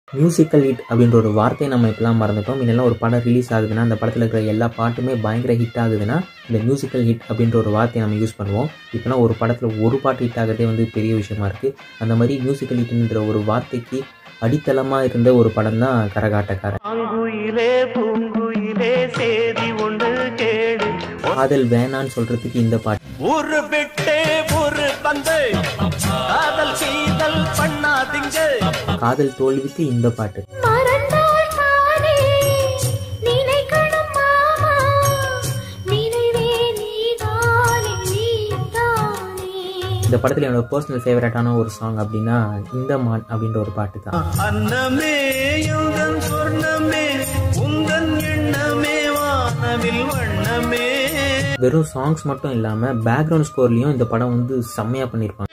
musical hit அப்படின்ற ஒரு வார்த்தையை நம்ம இப்பெல்லாம் மறந்துட்டோம் முன்னெல்லாம் ஒரு படம் ரிலீஸ் ஆகுதுன்னா அந்த படத்தில் இருக்கிற எல்லா பாட்டுமே பயங்கர ஹிட் ஆகுதுன்னா இந்த மியூசிக்கல் ஹிட் அப்படின்ற ஒரு வார்த்தையை நம்ம யூஸ் பண்ணுவோம் இப்போலாம் ஒரு படத்தில் ஒரு பாட்டு ஹிட் ஆகிறதே வந்து பெரிய விஷயமா இருக்குது அந்த மாதிரி மியூசிக்கல் ஹிட்ன்ற ஒரு வார்த்தைக்கு அடித்தளமாக இருந்த ஒரு படம் தான் கரகாட்டக்காரன் ஆங்குயிலே பூங்குயிலே சேதி ஒன்று கேடு காதல் வேணான்னு சொல்கிறதுக்கு இந்த பாட்டு ஒரு விட்டே ஒரு பந்து காதல் சீதல் பண்ணாதீங்க காதல் தோல்விக்கு இந்த பாட்டு மறந்தால் தானே நினைக்கணும் மாமா நினைவே நீதானே நீதானே இந்த படத்தில் என்னோட பர்சனல் ஃபேவரட்டான ஒரு சாங் அப்படின்னா இந்த மான் அப்படின்ற ஒரு பாட்டு தான் அன்னமே எந்தன் சொர்ணமே உந்தன் எண்ணமே வானவில் வண்ணமே வெறும் சாங்ஸ் மட்டும் இல்லாமல் பேக்ரவுண்ட் ஸ்கோர்லேயும் இந்த படம் வந்து செம்மையாக பண்ணியிருப்பாங்க